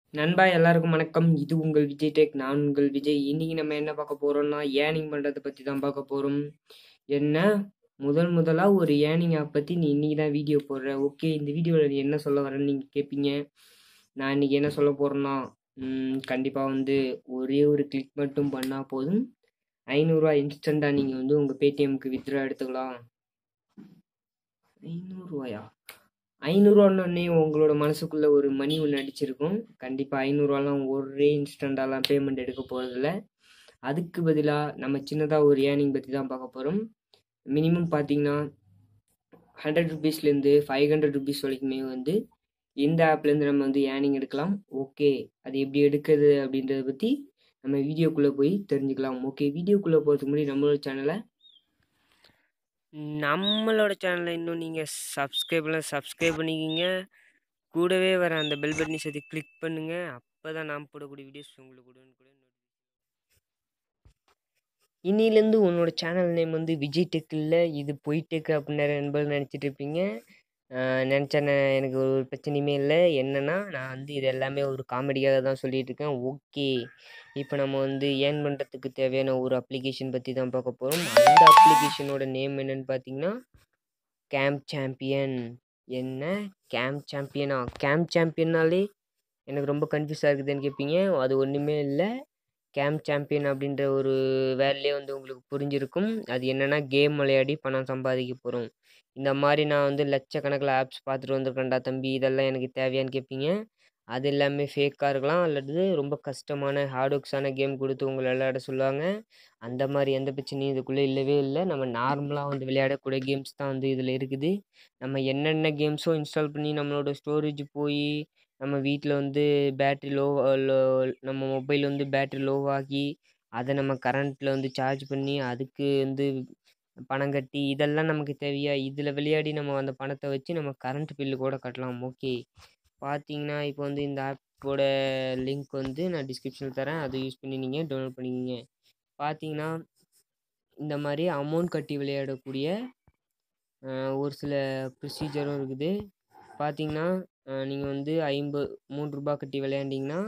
நண்பா எல்லாருக்கும் வணக்கம் இது உங்கள் விஜய் டெக் நான் உங்கள் விஜய் இன்னைக்கு நம்ம என்ன பார்க்க போறோம்னா ஏர்னிங் பண்றதை பத்தி தான் பார்க்க போறோம் என்ன முதல் முதலா ஒரு ஏர்னிங் ஆப் பத்தி நீ இன்னைக்கு தான் வீடியோ போடுற ஓகே இந்த வீடியோவில் நீ என்ன சொல்ல வரேன்னு நீங்க கேட்பீங்க நான் இன்னைக்கு என்ன சொல்ல போறேன்னா ம், கண்டிப்பா வந்து ஒரே ஒரு கிளிக் மட்டும் பண்ணா போதும் ஐநூறுரூவா இன்ஸ்டண்டா நீங்க வந்து உங்க பேடிஎம்க்கு வித்ட்ரா எடுத்துக்கலாம் ஐநூறுரூவாயா ஐநூறுரூவான்னே உங்களோட மனசுக்குள்ள ஒரு மணி ஒன்று அடிச்சிருக்கும் கண்டிப்பாக ஐநூறுரூவாலாம் ஒரே இன்ஸ்டண்ட்டாலாம் பேமெண்ட் எடுக்க போகிறதில்ல அதுக்கு பதிலாக நம்ம சின்னதாக ஒரு ஏர்னிங் பற்றி தான் பார்க்க போகிறோம் மினிமம் பார்த்தீங்கன்னா ஹண்ட்ரட் ருபீஸ்லேருந்து ஃபைவ் ஹண்ட்ரட் ருபீஸ் வரைக்குமே வந்து இந்த ஆப்லேருந்து நம்ம வந்து ஏர்னிங் எடுக்கலாம் ஓகே அது எப்படி எடுக்கிறது அப்படின்றத பற்றி நம்ம வீடியோக்குள்ளே போய் தெரிஞ்சுக்கலாம் ஓகே வீடியோக்குள்ளே போகிறதுக்கு முன்னாடி நம்மளோட சேனலை நம்மளோட சேனலை இன்னும் நீங்கள் சப்ஸ்கிரைப்லாம் சப்ஸ்கிரைப் பண்ணிக்கிங்க கூடவே வர அந்த பெல் பட்டனை சேர்த்து கிளிக் பண்ணுங்கள் அப்போ தான் நாம் போடக்கூடிய வீடியோஸ் உங்களுக்கு உடனுக்குடன் இன்னிலேருந்து உன்னோட சேனல் நேம் வந்து விஜய் டெக் இல்லை இது பொய் டெக் அப்படின்னு நிறைய நண்பர்கள் நினச்சிட்டு இருப்பீங்க நினச்சேன் எனக்கு ஒரு பிரச்சனையுமே இல்லை என்னென்னா நான் வந்து இது எல்லாமே ஒரு காமெடியாக தான் சொல்லிட்டு இருக்கேன் ஓகே இப்போ நம்ம வந்து ஏர்ன் பண்ணுறதுக்கு தேவையான ஒரு அப்ளிகேஷன் பற்றி தான் பார்க்க போகிறோம் அந்த அப்ளிகேஷனோட நேம் என்னன்னு பார்த்தீங்கன்னா கேம்ப் சாம்பியன் என்ன கேம்ப் சாம்பியனா கேம்ப் சாம்பியன்னாலே எனக்கு ரொம்ப கன்ஃபியூஸாக இருக்குதுன்னு கேட்பீங்க அது ஒன்றுமே இல்லை கேம்ப் சாம்பியன் அப்படின்ற ஒரு வேலையே வந்து உங்களுக்கு புரிஞ்சிருக்கும் அது என்னென்னா கேம் விளையாடி பணம் சம்பாதிக்க போகிறோம் இந்த மாதிரி நான் வந்து லட்சக்கணக்கில் ஆப்ஸ் பார்த்துட்டு வந்திருக்கேன்டா தம்பி இதெல்லாம் எனக்கு தேவையான்னு கேட்பீங்க அது எல்லாமே ஃபேக்காக இருக்கலாம் அல்லது ரொம்ப கஷ்டமான ஹார்ட் ஒர்க்ஸான கேம் கொடுத்து உங்களை விளையாட சொல்லுவாங்க அந்த மாதிரி எந்த பிரச்சனையும் இதுக்குள்ளே இல்லவே இல்லை நம்ம நார்மலாக வந்து விளையாடக்கூடிய கேம்ஸ் தான் வந்து இதில் இருக்குது நம்ம என்னென்ன கேம்ஸோ இன்ஸ்டால் பண்ணி நம்மளோட ஸ்டோரேஜ் போய் நம்ம வீட்டில் வந்து பேட்ரி லோ லோ நம்ம மொபைல் வந்து பேட்ரி லோவாகி அதை நம்ம கரண்ட்டில் வந்து சார்ஜ் பண்ணி அதுக்கு வந்து பணம் கட்டி இதெல்லாம் நமக்கு தேவையா இதில் விளையாடி நம்ம அந்த பணத்தை வச்சு நம்ம கரண்ட் பில்லு கூட கட்டலாம் ஓகே பார்த்தீங்கன்னா இப்போ வந்து இந்த ஆப்போட லிங்க் வந்து நான் டிஸ்கிரிப்ஷனில் தரேன் அதை யூஸ் பண்ணி நீங்கள் டவுன்லோட் பண்ணிக்கிங்க பார்த்தீங்கன்னா இந்த மாதிரி அமௌண்ட் கட்டி விளையாடக்கூடிய அஹ், ஒரு சில ப்ரொசீஜரும் இருக்குது பார்த்தீங்கன்னா நீங்கள் வந்து ஐம்பது மூணு ரூபா கட்டி விளையாண்டிங்கன்னா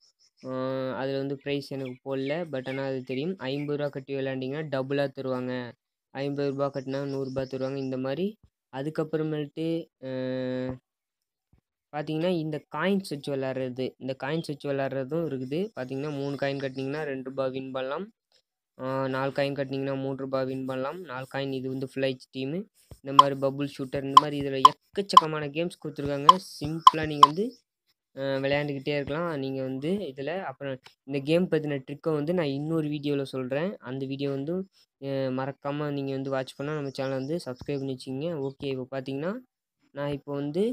அதில் வந்து ப்ரைஸ் எனக்கு போடல பட் ஆனால் அது தெரியும் ஐம்பது ரூபா கட்டி விளையாண்டிங்கன்னா டபுளாக தருவாங்க ஐம்பது ரூபா கட்டினா நூறுரூபா தருவாங்க இந்த மாதிரி அதுக்கப்புறமேட்டு அஹ், பார்த்தீங்கன்னா இந்த காயின்ஸ் வச்சு விளாட்றது இந்த காயின்ஸ் வச்சு விளாட்றதும் இருக்குது பார்த்தீங்கன்னா மூணு காயின் கட்டினீங்கன்னா ரெண்டு ரூபா வின் பண்ணலாம் ஆஹ் நாலு காயின் கட்டினீங்கன்னா மூணு ரூபா வின் பண்ணலாம் நாலு காயின் இது வந்து ஃப்ளைச் டீமு இந்த மாதிரி பபுள் ஷூட்டர் இந்த மாதிரி இதில் எக்கச்சக்கமான கேம்ஸ் கொடுத்துருக்காங்க சிம்பிளாக நீங்கள் வந்து ஆஹ் விளையாண்டுக்கிட்டே இருக்கலாம் நீங்கள் வந்து இதில் அப்புறம் இந்த கேம் பற்றின ட்ரிக்கை வந்து நான் இன்னொரு வீடியோவில் சொல்கிறேன் அந்த வீடியோ வந்து மறக்காமல் நீங்கள் வந்து வாட்ச் பண்ணால் நம்ம சேனலை வந்து சப்ஸ்கிரைப் பண்ணி வச்சுக்கிங்க ஓகே இப்போ பார்த்தீங்கன்னா நான் இப்போ வந்து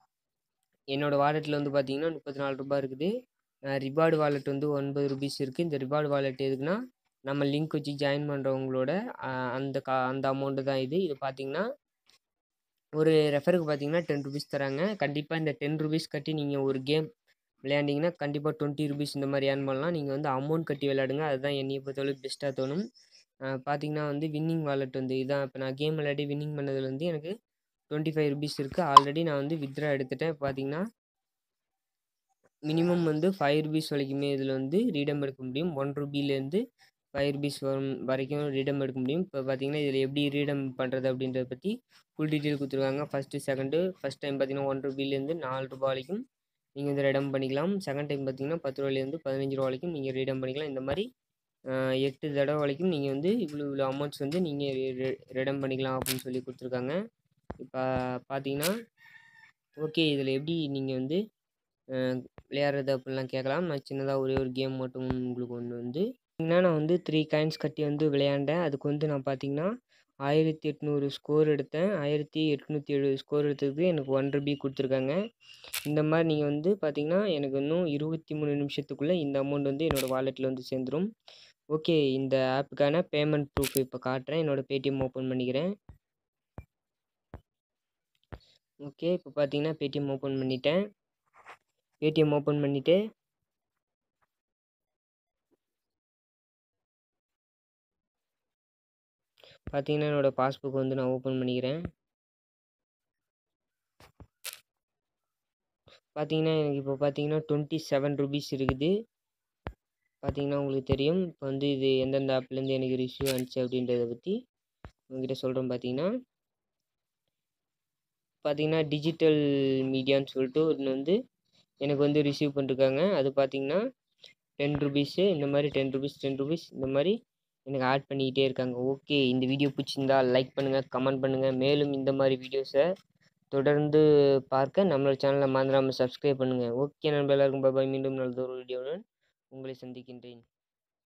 என்னோடய வாலெட்டில் வந்து பார்த்தீங்கன்னா முப்பத்தி நாலு ரூபாய் இருக்குது ரிவார்டு வாலெட் வந்து ஒன்பது ருபீஸ் இருக்குது இந்த ரிவார்டு வாலெட் எதுக்குன்னா நம்ம லிங்க் வச்சு ஜாயின் பண்ணுறவங்களோட அந்த கா அந்த அமௌண்ட்டு தான் இது இது பார்த்தீங்கன்னா ஒரு ரெஃபருக்கு பார்த்தீங்கன்னா டென் ருபீஸ் தராங்க கண்டிப்பாக இந்த டென் ருபீஸ் கட்டி நீங்கள் ஒரு கேம் விளையாண்டிங்கன்னா கண்டிப்பாக டுவெண்ட்டி ருபீஸ் இந்த மாதிரி ஏர்ன் பண்ணலாம் நீங்கள் வந்து அமௌண்ட் கட்டி விளையாடுங்க அதுதான் என்னையை பொறுத்தவரை பெஸ்ட்டாக தோணும் அஹ் பார்த்தீங்கன்னா வந்து வின்னிங் வாலெட் வந்து இதான் இப்போ நான் கேம் விளையாடி வின்னிங் பண்ணதுல வந்து எனக்கு டுவெண்ட்டி ஃபைவ் ருபீஸ் இருக்குது ஆல்ரெடி நான் வந்து வித்ரா எடுத்துட்டேன் பார்த்தீங்கன்னா மினிமம் வந்து ஃபைவ் ருபீஸ் வரைக்குமே இதில் வந்து ரீடம் எடுக்க முடியும் ஒன் ருபிலேருந்து ஃபைவ் ருபீஸ் வரும் வரைக்கும் ரீடம் எடுக்க முடியும் இப்போ பார்த்தீங்கன்னா இதில் எப்படி ரீடம் பண்ணுறது அப்படின்றத பற்றி ஃபுல் டீட்டெயில் கொடுத்துருக்காங்க ஃபஸ்ட்டு செகண்டு ஃபஸ்ட் டைம் பார்த்தீங்கன்னா ஒன் ருபிலேருந்து நாலு ரூபா வரைக்கும் நீங்கள் வந்து ரீடம் பண்ணிக்கலாம் செகண்ட் டைம் பார்த்தீங்கன்னா பத்து ரூபாயிலேருந்து பதினஞ்சு ரூபா வரைக்கும் நீங்கள் ரீடம் பண்ணிக்கலாம் இந்த மாதிரி ஆஹ், எட்டு தடவை வரைக்கும் நீங்கள் வந்து இவ்வளோ இவ்வளோ அமௌண்ட்ஸ் வந்து நீங்கள் ரிடம் பண்ணிக்கலாம் அப்படின்னு சொல்லி கொடுத்துருக்காங்க இப்போ பார்த்தீங்கன்னா ஓகே இதில் எப்படி நீங்கள் வந்து அஹ், விளையாடுறது அப்படிலாம் கேட்கலாம் நான் சின்னதாக ஒரே ஒரு கேம் மட்டும் உங்களுக்கு ஒன்று வந்து பார்த்தீங்கன்னா நான் வந்து த்ரீ காயின்ஸ் கட்டி வந்து விளையாண்டேன் அதுக்கு வந்து நான் பார்த்தீங்கன்னா ஆயிரத்தி எட்நூறு ஸ்கோர் எடுத்தேன் ஆயிரத்தி எட்நூற்றி எழுபது ஸ்கோர் எடுத்ததுக்கு எனக்கு ஒன் ருபி கொடுத்துருக்காங்க இந்த மாதிரி நீங்கள் வந்து பார்த்தீங்கன்னா எனக்கு இன்னும் இருபத்தி மூணு நிமிஷத்துக்குள்ளே இந்த அமௌண்ட் வந்து என்னோடய வாலெட்டில் வந்து சேர்ந்துரும் ஓகே இந்த ஆப்புக்கான பேமெண்ட் ப்ரூஃப் இப்போ காட்டுறேன் என்னோடய பேடிஎம் ஓப்பன் பண்ணிக்கிறேன் ஓகே இப்போ பார்த்தீங்கன்னா பேடிஎம் ஓப்பன் பண்ணிட்டேன் பேடிஎம் ஓப்பன் பண்ணிவிட்டு பார்த்தீங்கன்னா என்னோடய பாஸ்புக் வந்து நான் ஓப்பன் பண்ணிக்கிறேன் பார்த்தீங்கன்னா, எனக்கு இப்போ பார்த்தீங்கன்னா, 27 ரூபீஸ் இருக்குது. பார்த்தீங்கன்னா, உங்களுக்கு தெரியும். இப்போ வந்து இது எந்தெந்த ஆப்லேருந்து எனக்கு ரிசீவ் ஆனுச்சு அப்படின்றத பத்தி உங்ககிட்ட சொல்றேன் பார்த்தீங்கன்னா பார்த்தீங்கன்னா, டிஜிட்டல் மீடியான்னு சொல்லிட்டு ஒண்ணு வந்து எனக்கு வந்து ரிசீவ் பண்ணிருக்காங்க. அது பார்த்தீங்கன்னா, 10 ரூபீஸு இந்த மாரி 10 ரூபீஸ், 10 ரூபீஸ் இந்த மாரி எனக்கு ஆட் பண்ணிக்கிட்டே இருக்காங்க. ஓகே. இந்த வீடியோ பிடிச்சிருந்தா லைக் பண்ணுங்க, கமெண்ட் பண்ணுங்க. மேலும் இந்த மாரி வீடியோஸ தொடர்ந்து பார்க்க நம்மளோட சேனல மறந்துடாம சப்ஸ்கிரைப் பண்ணுங்க. ஓகே நண்பா எல்லாருக்கும் பாய் பாய். மீண்டும் நல்லதொரு வீடியோவுடன் உங்களை சந்திக்கின்றேன்.